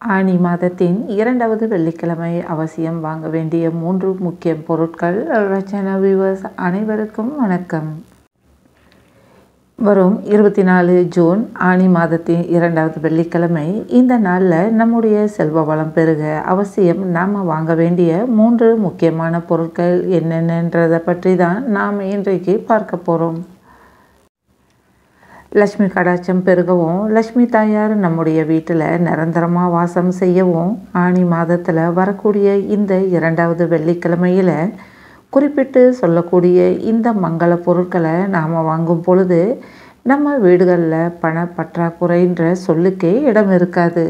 ஆனி மாதத்தின் இரண்டாவது வெள்ளிக்கிழமை அவசியம் வாங்க வேண்டிய மூன்று முக்கிய பொருட்கள் ரச்சனா வியூவர்ஸ் அனைவருக்கும் வணக்கம் வரும் இருபத்தி நாலு ஜூன் ஆனி மாதத்தின் இரண்டாவது வெள்ளிக்கிழமை இந்த நாளில் நம்முடைய செல்வ வளம் பெருக அவசியம் நாம் வாங்க வேண்டிய மூன்று முக்கியமான பொருட்கள் என்னென்னன்றதை பற்றி தான் நாம் இன்றைக்கு பார்க்க போகிறோம் லக்ஷ்மி கடாட்சம் பெருகவும் லக்ஷ்மி தாயார் நம்முடைய வீட்டில் நிரந்தரமாக வாசம் செய்யவும் ஆணி மாதத்தில் வரக்கூடிய இந்த இரண்டாவது வெள்ளிக்கிழமையில் குறிப்பிட்டு சொல்லக்கூடிய இந்த மங்கள பொருட்களை நாம் வாங்கும் பொழுது நம்ம வீடுகளில் பண பற்றாக்குறைன்ற சொல்லுக்கே இடம் இருக்காது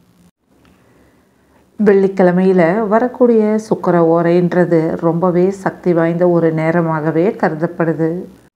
வெள்ளிக்கிழமையில் வரக்கூடிய சுக்கர ஓரைன்றது ரொம்பவே சக்தி வாய்ந்த ஒரு நேரமாகவே கருதப்படுது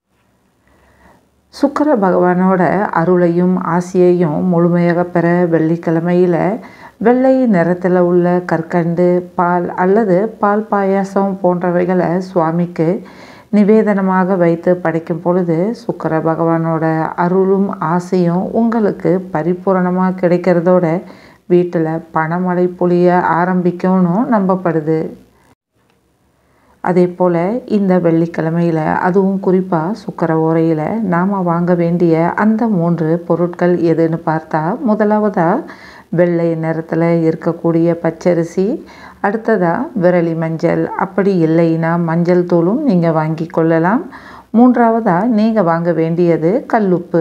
சுக்கர பகவானோட அருளையும் ஆசியையும் முழுமையாக பெற வெள்ளிக்கிழமையில் வெள்ளை நிறத்தில் உள்ள கற்கண்டு பால் அல்லது பால் பாயாசம் போன்றவைகளை சுவாமிக்கு நிவேதனமாக வைத்து படைக்கும் பொழுது சுக்கர பகவானோட அருளும் ஆசையும் உங்களுக்கு பரிபூரணமாக கிடைக்கிறதோட வீட்டில் பணமழை பொழிய ஆரம்பிக்கும்னு நம்பப்படுது அதே போல் இந்த வெள்ளிக்கிழமையில் அதுவும் குறிப்பாக சுக்கர ஓரையில் நாம் வாங்க வேண்டிய அந்த மூன்று பொருட்கள் எதுன்னு பார்த்தா முதலாவதாக வெள்ளை நிறத்தில் இருக்கக்கூடிய பச்சரிசி அடுத்ததாக விரலி மஞ்சள் அப்படி இல்லைன்னா மஞ்சள் தூளும் நீங்கள் வாங்கி கொள்ளலாம் மூன்றாவதாக நீங்கள் வாங்க வேண்டியது கல்லுப்பு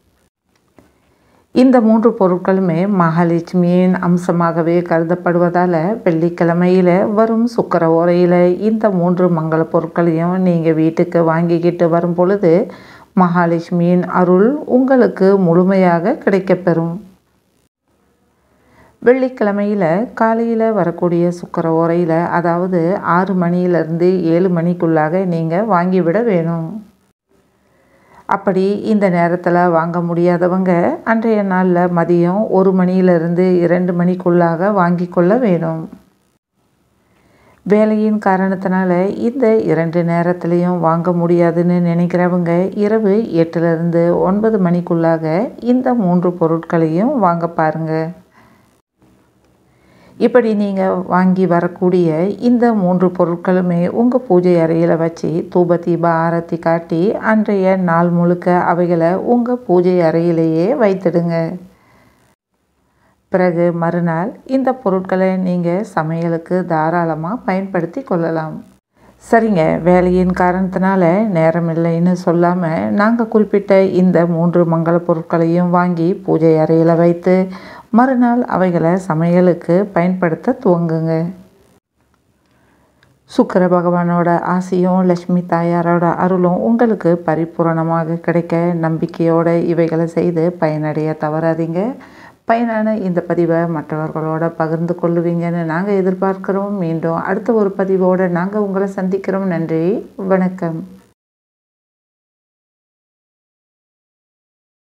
இந்த மூன்று பொருட்களுமே மகாலட்சுமியின் அம்சமாகவே கருதப்படுவதால் வெள்ளிக்கிழமையில் வரும் சுக்கர ஓரையில் இந்த மூன்று மங்கள பொருட்களையும் நீங்கள் வீட்டுக்கு வாங்கிக்கிட்டு வரும் பொழுது மகாலட்சுமியின் அருள் உங்களுக்கு முழுமையாக கிடைக்கப்பெறும் வெள்ளிக்கிழமையில் காலையில் வரக்கூடிய சுக்கர ஓரையில் அதாவது ஆறு மணியிலிருந்து ஏழு மணிக்குள்ளாக நீங்கள் வாங்கிவிட வேணும் அப்படி இந்த நேரத்தில் வாங்க முடியாதவங்க அன்றைய நாளில் மதியம் ஒரு மணியிலிருந்து இரண்டு மணிக்குள்ளாக வாங்கி கொள்ள வேணும் வேலையின் காரணத்தினால இந்த இரண்டு நேரத்துலையும் வாங்க முடியாதுன்னு நினைக்கிறவங்க இரவு எட்டுலேருந்து ஒன்பது மணிக்குள்ளாக இந்த மூன்று பொருட்களையும் வாங்க பாருங்கள் இப்படி நீங்கள் வாங்கி வரக்கூடிய இந்த மூன்று பொருட்களுமே உங்கள் பூஜை அறையில் வச்சு தூப தீப ஆரத்தி காட்டி அன்றைய நாள் முழுக்க அவைகளை உங்கள் பூஜை அறையிலேயே வைத்திடுங்க பிறகு மறுநாள் இந்த பொருட்களை நீங்கள் சமையலுக்கு தாராளமாக பயன்படுத்தி கொள்ளலாம் சரிங்க வேலையின் காரணத்தினால நேரம் இல்லைன்னு சொல்லாமல் நாங்கள் குறிப்பிட்ட இந்த மூன்று மங்கள பொருட்களையும் வாங்கி பூஜை அறையில் வைத்து மறுநாள் அவைகளை சமையலுக்கு பயன்படுத்த துவங்குங்க சுக்கர பகவானோட ஆசையும் லக்ஷ்மி தாயாரோட அருளும் உங்களுக்கு பரிபூரணமாக கிடைக்க நம்பிக்கையோடு இவைகளை செய்து பயனடைய தவறாதீங்க பயனான இந்த பதிவை மற்றவர்களோட பகிர்ந்து கொள்ளுவீங்கன்னு நாங்கள் எதிர்பார்க்குறோம் மீண்டும் அடுத்த ஒரு பதிவோடு நாங்கள் உங்களை சந்திக்கிறோம் நன்றி வணக்கம்